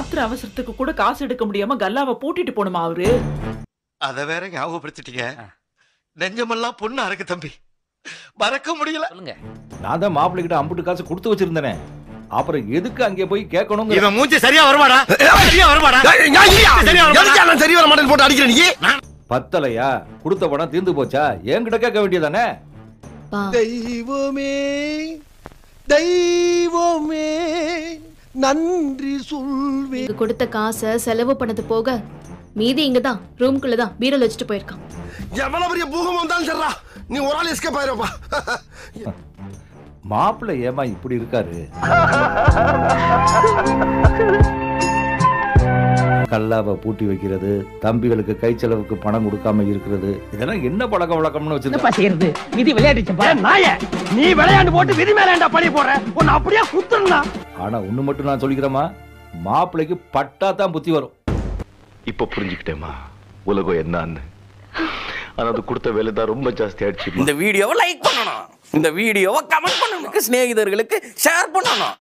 ஆத்திர அவசரத்துக்கு கூட காசு எடுக்க முடியாம கல்லாவை பூட்டிட்டு போணுமா அவரு அத வேற ஞாபகப்படுத்திட்டீங்க நெஞ்சமெல்லாம் பொண்ணா இருக்கு தம்பி மறக்க முடியல சொல்லுங்க நான் தான் மாப்பிள்ளை கிட்ட அம்புட்டு காசு கொடுத்து வச்சிருந்தேனே அப்புறம் எதுக்கு அங்கே போய் கேட்கணும் இவன் மூஞ்சி சரியா வருமாடா சரியா வருமாடா சரி வர மாட்டேன் போட்டு அடிக்கிற நீ பத்தலையா கொடுத்த பணம் தீர்ந்து போச்சா என்கிட்ட கேட்க வேண்டியதானே பா தெய்வமே தெய்வமே நன்றி சொல்வே இங்க கொடுத்த காசை செலவு பண்ணது போக மீதி இங்க தான் ரூம்குள்ள தான் பீரல் வச்சுட்டு போயிருக்கான் எவ்வளவு பெரிய பூகம் வந்தாலும் சரிடா நீ ஒரு ஆள் எஸ்கேப் ஆயிருப்பா மாப்பிள்ளை ஏமா இப்படி இருக்காரு கல்லாவை பூட்டி வைக்கிறது தம்பிகளுக்கு கை செலவுக்கு பணம் கொடுக்காம இருக்கிறது இதெல்லாம் என்ன பழக்க வழக்கம்னு வச்சிருக்க செய்யறது விதி விளையாடிச்சு நாய நீ விளையாண்டு போட்டு விதி மேல ஏன்டா பழி போடுற உன்னை அப்படியே குத்துறா ஆனா ஒண்ணு மட்டும் நான் சொல்லிக்கிறேமா மாப்பிள்ளைக்கு பட்டா தான் புத்தி வரும் இப்ப புரிஞ்சுக்கிட்டேமா உலகம் என்னன்னு ஆனா அது கொடுத்த வேலை தான் ரொம்ப ஜாஸ்தி ஆயிடுச்சு இந்த வீடியோவை லைக் பண்ணணும் இந்த வீடியோவை கமெண்ட் பண்ணணும் சிநேகிதர்களுக்கு ஷேர் பண்ணணும்